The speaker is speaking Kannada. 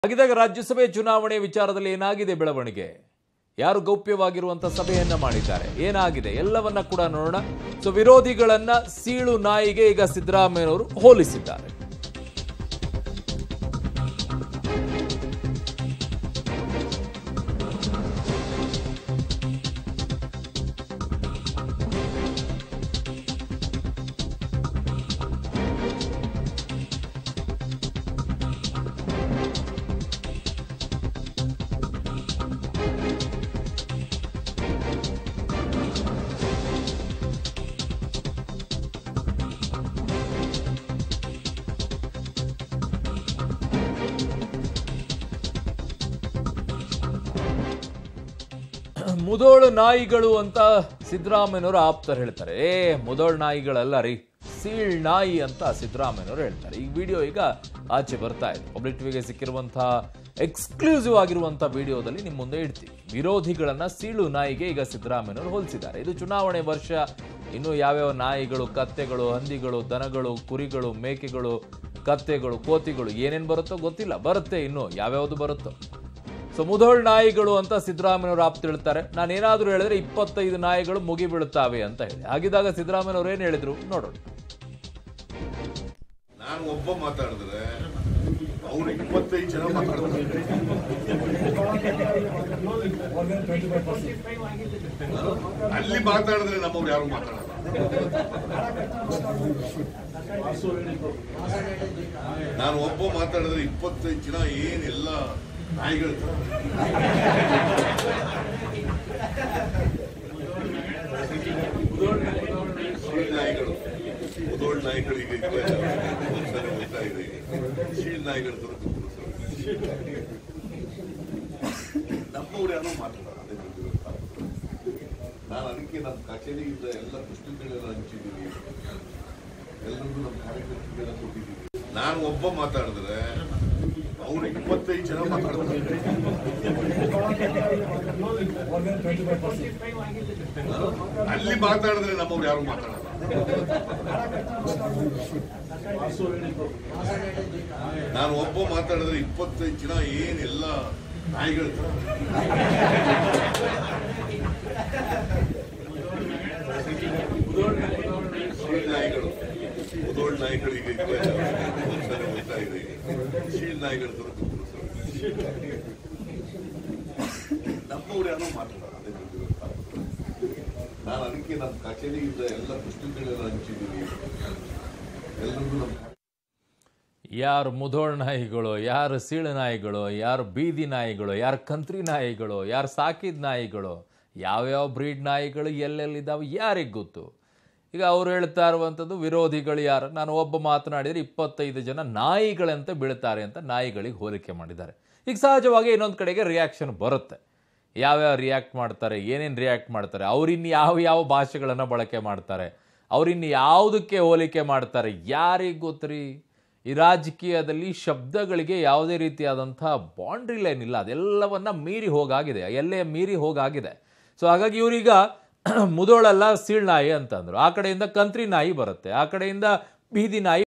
ಹಾಗಿದ್ದಾಗ ರಾಜ್ಯಸಭೆ ಚುನಾವಣೆ ವಿಚಾರದಲ್ಲಿ ಏನಾಗಿದೆ ಬೆಳವಣಿಗೆ ಯಾರು ಗೌಪ್ಯವಾಗಿರುವಂತ ಸಭೆಯನ್ನ ಮಾಡಿದ್ದಾರೆ ಏನಾಗಿದೆ ಎಲ್ಲವನ್ನ ಕೂಡ ನೋಡೋಣ ಸೊ ವಿರೋಧಿಗಳನ್ನ ಸೀಳು ನಾಯಿಗೆ ಈಗ ಸಿದ್ದರಾಮಯ್ಯನವರು ಹೋಲಿಸಿದ್ದಾರೆ ಮುದೋಳು ನಾಯಿಗಳು ಅಂತ ಸಿದ್ದರಾಮಯ್ಯನವರು ಆಪ್ತರು ಹೇಳ್ತಾರೆ ಏ ಮುದೋಳು ನಾಯಿಗಳಲ್ಲ ರೀ ಸೀಳ್ ನಾಯಿ ಅಂತ ಸಿದ್ದರಾಮಯ್ಯನವರು ಹೇಳ್ತಾರೆ ಈ ವಿಡಿಯೋ ಈಗ ಆಚೆ ಬರ್ತಾ ಇದೆ ಪಬ್ಲಿಕ್ ಟಿವಿಗೆ ಸಿಕ್ಕಿರುವಂತಹ ಎಕ್ಸ್ಕ್ಲೂಸಿವ್ ಆಗಿರುವಂತಹ ವಿಡಿಯೋದಲ್ಲಿ ನಿಮ್ಮ ಮುಂದೆ ಇಡ್ತೀವಿ ವಿರೋಧಿಗಳನ್ನ ಸೀಳು ನಾಯಿಗೆ ಈಗ ಸಿದ್ದರಾಮಯ್ಯನವರು ಹೋಲಿಸಿದ್ದಾರೆ ಇದು ಚುನಾವಣೆ ವರ್ಷ ಇನ್ನು ಯಾವ್ಯಾವ ನಾಯಿಗಳು ಕತ್ತೆಗಳು ಹಂದಿಗಳು ದನಗಳು ಕುರಿಗಳು ಮೇಕೆಗಳು ಕತ್ತೆಗಳು ಕೋತಿಗಳು ಏನೇನ್ ಬರುತ್ತೋ ಗೊತ್ತಿಲ್ಲ ಬರುತ್ತೆ ಇನ್ನು ಯಾವ್ಯಾವ್ದು ಬರುತ್ತೋ ಸೊ ಮುಧೋಳ್ ನಾಯಿಗಳು ಅಂತ ಸಿದ್ದರಾಮಯ್ಯವರು ಆಪ್ತ ಹೇಳ್ತಾರೆ ನಾನು ಏನಾದರೂ ಹೇಳಿದ್ರೆ ಇಪ್ಪತ್ತೈದು ನಾಯಿಗಳು ಮುಗಿ ಬೀಳುತ್ತಾವೆ ಅಂತ ಹೇಳಿ ಹಾಗಿದ್ದಾಗ ಸಿದ್ದರಾಮಯ್ಯವ್ರು ಏನ್ ಹೇಳಿದ್ರು ನೋಡೋಣ ನಾನು ಒಬ್ಬ ಮಾತಾಡಿದ್ರೆ ಅವ್ರು ಇಪ್ಪತ್ತೈದು ಜನ ಮಾತಾಡ್ತಾರೆ ಅಲ್ಲಿ ಮಾತಾಡಿದ್ರೆ ನಮ್ಮವ್ರು ಯಾರು ಮಾತಾಡಲ್ಲ ನಾನು ಒಬ್ಬ ಮಾತಾಡಿದ್ರೆ ಇಪ್ಪತ್ತೈದು ಜನ ಏನೆಲ್ಲ ನಾಯಿಗಳು ಶೀಳ್ ನಾಯಿಗಳು ಮುದೋಳ್ ನಾಯಿಗಳಿಗೆ ಒಂದ್ಸಲ ಹೋಗ್ತಾ ಇದೆ ಶೀಳ್ ನಾಯಿಗಳು ದೊರಕುತ್ತೆ ನಮ್ಮವ್ರು ಯಾರೋ ಮಾತಾಡಲ್ಲ ಅದೇ ನಮ್ಗೆ ಗೊತ್ತಾಗ್ತದೆ. ನಾನು ಅದಕ್ಕೆ ನಮ್ಮ ಕಚೇರಿಯಿಂದ ಎಲ್ಲ ಪುಸ್ತಕಗಳೆಲ್ಲ ಹಂಚಿದ್ದೀನಿ ಎಲ್ಲರಿಗೂ ನಮ್ಮ ಕಾರ್ಯಕರ್ತರಿಗೆಲ್ಲ ಕೊಟ್ಟಿದ್ದೀನಿ ನಾನು ಒಬ್ಬ ಮಾತಾಡಿದ್ರೆ ಅವ್ರು ಇಪ್ಪತ್ತೈದು ಜನ ಮಾತಾಡ್ತಾರೆ ಅಲ್ಲಿ ಮಾತಾಡಿದ್ರೆ ನಮ್ಮವ್ರು ಯಾರು ಮಾತಾಡಲ್ಲ ನಾನು ಒಬ್ಬ ಮಾತಾಡಿದ್ರೆ ಇಪ್ಪತ್ತೈದು ಜನ ಏನೆಲ್ಲ ನಾಯಿಗಳು ಶೀಳ್ ನಾಯಿಗಳು ಮುದೋಳ್ ನಾಯಿಗಳಿಗೆ ಒಂದ್ಸಲ ಹೋಗ್ತಾ ಇದೆ ಶೀಳ್ ನಾಯಿಗಳು ದೊರಕುತ್ತೆ ನಮ್ಮವ್ರು ಯಾರೋ ಮಾತಾಡಲ್ಲ ಅದೇ ನಮ್ಗೆ ಗೊತ್ತಾಗ್ತದೆ. ನಾನು ಅದಕ್ಕೆ ನಮ್ಮ ಕಚೇರಿಯಿಂದ ಎಲ್ಲ ಪುಸ್ತಕಗಳೆಲ್ಲ ಹಂಚಿದ್ದೀನಿ ಎಲ್ಲರಿಗೂ ನಮ್ಮ ಯಾರು ಮುಧೋಳ್ ನಾಯಿಗಳು ಯಾರು ಸೀಳು ನಾಯಿಗಳು ಯಾರು ಬೀದಿ ನಾಯಿಗಳು ಯಾರು ಕಂತ್ರಿ ನಾಯಿಗಳು ಯಾರು ಸಾಕಿದ ನಾಯಿಗಳು ಯಾವ್ಯಾವ ಬ್ರೀಡ್ ನಾಯಿಗಳು ಎಲ್ಲೆಲ್ಲಿದ್ದಾವೆ ಯಾರಿಗೆ ಗೊತ್ತು ಈಗ ಅವ್ರು ಹೇಳ್ತಾ ಇರುವಂಥದ್ದು ವಿರೋಧಿಗಳು ಯಾರು ನಾನು ಒಬ್ಬ ಮಾತನಾಡಿದರೆ ಇಪ್ಪತ್ತೈದು ಜನ ನಾಯಿಗಳಂತೆ ಬೀಳ್ತಾರೆ ಅಂತ ನಾಯಿಗಳಿಗೆ ಹೋಲಿಕೆ ಮಾಡಿದ್ದಾರೆ ಈಗ ಸಹಜವಾಗಿ ಇನ್ನೊಂದು ಕಡೆಗೆ ರಿಯಾಕ್ಷನ್ ಬರುತ್ತೆ ಯಾವ್ಯಾವ ರಿಯಾಕ್ಟ್ ಮಾಡ್ತಾರೆ ಏನೇನು ರಿಯಾಕ್ಟ್ ಮಾಡ್ತಾರೆ ಅವ್ರಿನ್ನು ಯಾವ ಯಾವ ಭಾಷೆಗಳನ್ನು ಬಳಕೆ ಮಾಡ್ತಾರೆ ಅವ್ರಿನ್ನು ಯಾವುದಕ್ಕೆ ಹೋಲಿಕೆ ಮಾಡ್ತಾರೆ ಯಾರಿಗೆ ಗೊತ್ತ್ರಿ ಈ ರಾಜಕೀಯದಲ್ಲಿ ಶಬ್ದಗಳಿಗೆ ಯಾವುದೇ ರೀತಿಯಾದಂಥ ಬೌಂಡ್ರಿ ಲೈನ್ ಇಲ್ಲ ಅದೆಲ್ಲವನ್ನ ಮೀರಿ ಹೋಗಾಗಿದೆ ಎಲ್ಲೇ ಮೀರಿ ಹೋಗಾಗಿದೆ ಸೊ ಹಾಗಾಗಿ ಇವರೀಗ ಮುದೋಳಲ್ಲ ಸೀಳ್ ನಾಯಿ ಅಂತಂದ್ರು ಆ ಕಡೆಯಿಂದ ಕಂತ್ರಿ ನಾಯಿ ಬರುತ್ತೆ ಆ ಕಡೆಯಿಂದ ಬೀದಿ ನಾಯಿ